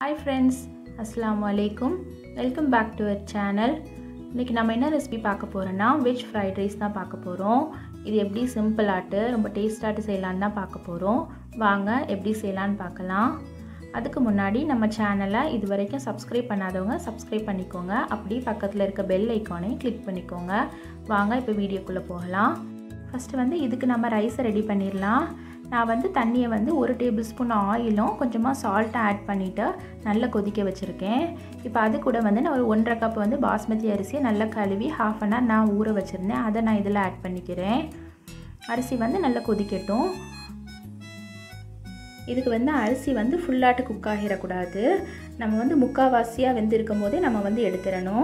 hi friends அஸ்ஸலாமு அலைக்கும் welcome back to our channel இன்றைக்கி நம்ம என்ன ரெசிபி பார்க்க போகிறோன்னா வெஜ் ஃப்ரைட் ரைஸ் தான் பார்க்க போகிறோம் இது எப்படி சிம்பிளாட்டு ரொம்ப டேஸ்டாட்டு செய்யலான்னு தான் பார்க்க போகிறோம் வாங்க எப்படி செய்யலான்னு பார்க்கலாம் அதுக்கு முன்னாடி நம்ம சேனலை இது வரைக்கும் சப்ஸ்கிரைப் பண்ணாதவங்க சப்ஸ்கிரைப் பண்ணிக்கோங்க அப்படி பக்கத்தில் இருக்க பெல் ஐக்கானையும் கிளிக் பண்ணிக்கோங்க வாங்க இப்போ வீடியோக்குள்ளே போகலாம் ஃபஸ்ட்டு வந்து இதுக்கு நம்ம ரைஸை ரெடி பண்ணிடலாம் நான் வந்து தண்ணியை வந்து ஒரு டேபிள் ஸ்பூன் ஆயிலும் கொஞ்சமாக சால்ட்டை ஆட் பண்ணிவிட்டு நல்லா கொதிக்க வச்சுருக்கேன் இப்போ அது கூட வந்து நான் ஒரு ஒன்றரை கப் வந்து பாஸ்மதி அரிசியை நல்லா கழுவி ஹாஃப் அன் ஹவர் நான் ஊற வச்சுருந்தேன் அதை நான் இதில் ஆட் பண்ணிக்கிறேன் அரிசி வந்து நல்லா கொதிக்கட்டும் இதுக்கு வந்து அரிசி வந்து ஃபுல்லாட்டு குக் ஆகிடக்கூடாது நம்ம வந்து முக்கால்வாசியாக வெந்திருக்கும் போதே நம்ம வந்து எடுத்துடணும்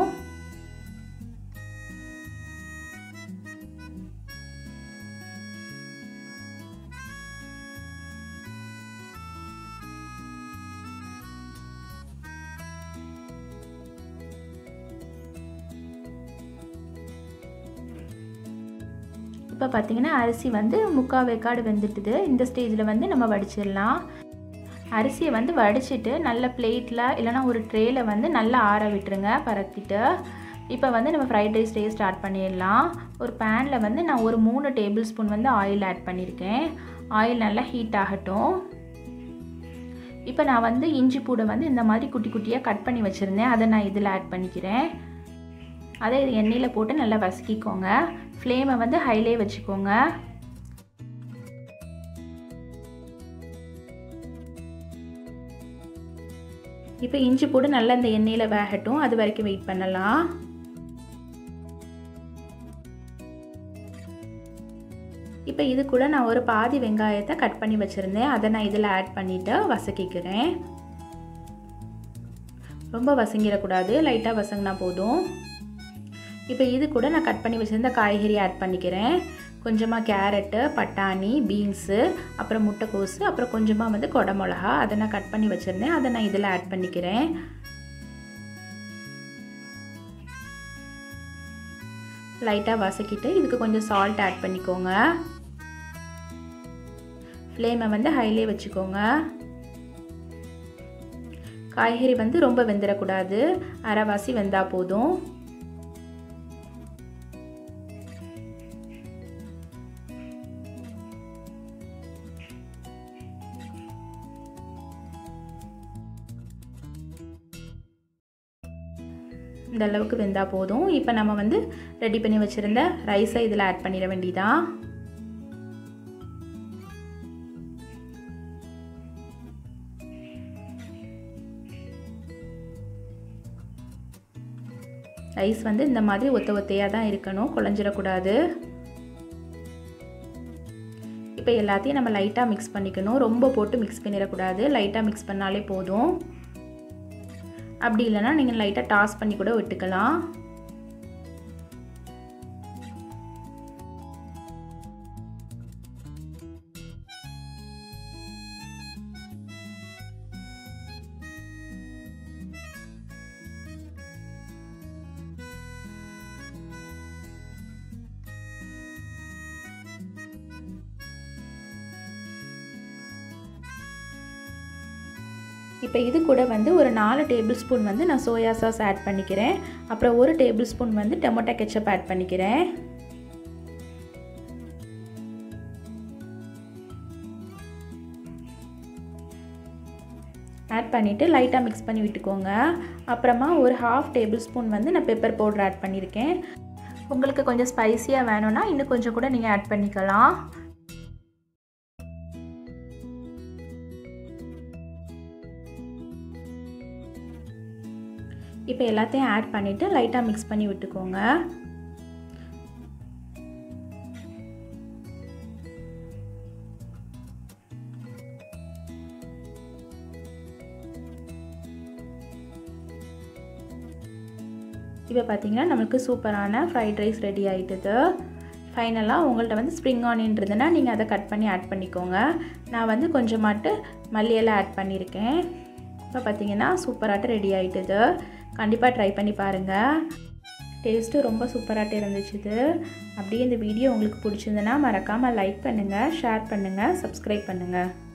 இப்போ பார்த்தீங்கன்னா அரிசி வந்து முக்கால் வேக்காடு வெந்துட்டுது இந்த ஸ்டேஜில் வந்து நம்ம வடிச்சிடலாம் அரிசியை வந்து வடிச்சிட்டு நல்ல பிளேட்டில் இல்லைனா ஒரு ட்ரேயில் வந்து நல்லா ஆற விட்டுருங்க பரத்திட்டு இப்போ வந்து நம்ம ஃப்ரைட் ரைஸ் டே ஸ்டார்ட் பண்ணிடலாம் ஒரு பேனில் வந்து நான் ஒரு மூணு டேபிள் ஸ்பூன் வந்து ஆயில் ஆட் பண்ணியிருக்கேன் ஆயில் நல்லா ஹீட் ஆகட்டும் இப்போ நான் வந்து இஞ்சி பூடை வந்து இந்த மாதிரி குட்டி குட்டியாக கட் பண்ணி வச்சுருந்தேன் அதை நான் இதில் ஆட் பண்ணிக்கிறேன் அதை இது எண்ணெயில் போட்டு நல்லா வசக்கிக்கோங்க ஃப்ளேமை வந்து ஹைலே வச்சுக்கோங்க இப்போ இஞ்சி போட்டு நல்லா இந்த எண்ணெயில் வேகட்டும் அது வரைக்கும் வெயிட் பண்ணலாம் இப்போ இது கூட நான் ஒரு பாதி வெங்காயத்தை கட் பண்ணி வச்சுருந்தேன் அதை நான் இதில் ஆட் பண்ணிவிட்டு வசக்கிக்கிறேன் ரொம்ப வசங்கிடக்கூடாது லைட்டாக வசங்கினா போதும் இப்போ இது கூட நான் கட் பண்ணி வச்சுருந்த காய்கறி ஆட் பண்ணிக்கிறேன் கொஞ்சமாக கேரட்டு பட்டாணி பீன்ஸு அப்புறம் முட்டைக்கோஸு அப்புறம் கொஞ்சமாக வந்து கொடை மிளகா அதை நான் கட் பண்ணி வச்சுருந்தேன் அதை நான் இதில் ஆட் பண்ணிக்கிறேன் லைட்டாக வசக்கிட்டு இதுக்கு கொஞ்சம் சால்ட் ஆட் பண்ணிக்கோங்க ஃப்ளேமை வந்து ஹைலே வச்சுக்கோங்க காய்கறி வந்து ரொம்ப வெந்துடக்கூடாது அரைவாசி வெந்தால் போதும் இந்த அளவுக்கு வெந்தால் போதும் இப்போ நம்ம வந்து ரெடி பண்ணி வச்சுருந்த ரைஸை இதில் ஆட் பண்ணிட வேண்டியதான் ரைஸ் வந்து இந்த மாதிரி ஒத்த ஒத்தையாக தான் இருக்கணும் குழஞ்சிடக்கூடாது இப்போ எல்லாத்தையும் நம்ம லைட்டாக மிக்ஸ் பண்ணிக்கணும் ரொம்ப போட்டு மிக்ஸ் பண்ணிடக்கூடாது லைட்டாக மிக்ஸ் பண்ணாலே போதும் அப்படி இல்லைன்னா நீங்கள் லைட்டாக டாஸ் பண்ணி கூட விட்டுக்கலாம் இப்போ இது கூட வந்து ஒரு நாலு டேபிள் ஸ்பூன் வந்து நான் சோயா சாஸ் ஆட் பண்ணிக்கிறேன் அப்புறம் ஒரு டேபிள் ஸ்பூன் வந்து டொமேட்டோ கெச்சப் ஆட் பண்ணிக்கிறேன் ஆட் பண்ணிவிட்டு லைட்டாக மிக்ஸ் பண்ணி விட்டுக்கோங்க அப்புறமா ஒரு ஹாஃப் டேபிள் ஸ்பூன் வந்து நான் பெப்பர் பவுடர் ஆட் பண்ணியிருக்கேன் உங்களுக்கு கொஞ்சம் ஸ்பைஸியாக வேணும்னா இன்னும் கொஞ்சம் கூட நீங்கள் ஆட் பண்ணிக்கலாம் இப்போ எல்லாத்தையும் ஆட் பண்ணிவிட்டு லைட்டாக மிக்ஸ் பண்ணி விட்டுக்கோங்க இப்போ பார்த்தீங்கன்னா நம்மளுக்கு சூப்பரான ஃப்ரைட் ரைஸ் ரெடி ஆகிட்டுது ஃபைனலாக உங்கள்கிட்ட வந்து ஸ்ப்ரிங் ஆனியன் இருந்ததுன்னா நீங்கள் அதை கட் பண்ணி ஆட் பண்ணிக்கோங்க நான் வந்து கொஞ்சமாட்டு மல்லியெல்லாம் ஆட் பண்ணியிருக்கேன் இப்போ பார்த்தீங்கன்னா சூப்பராட்டு ரெடி ஆகிட்டுது கண்டிப்பாக ட்ரை பண்ணி பாருங்கள் டேஸ்ட்டு ரொம்ப சூப்பராகிட்டு இருந்துச்சுது அப்படியே இந்த வீடியோ உங்களுக்கு பிடிச்சிருந்துன்னா மறக்காமல் லைக் பண்ணுங்கள் ஷேர் பண்ணுங்கள் சப்ஸ்கிரைப் பண்ணுங்கள்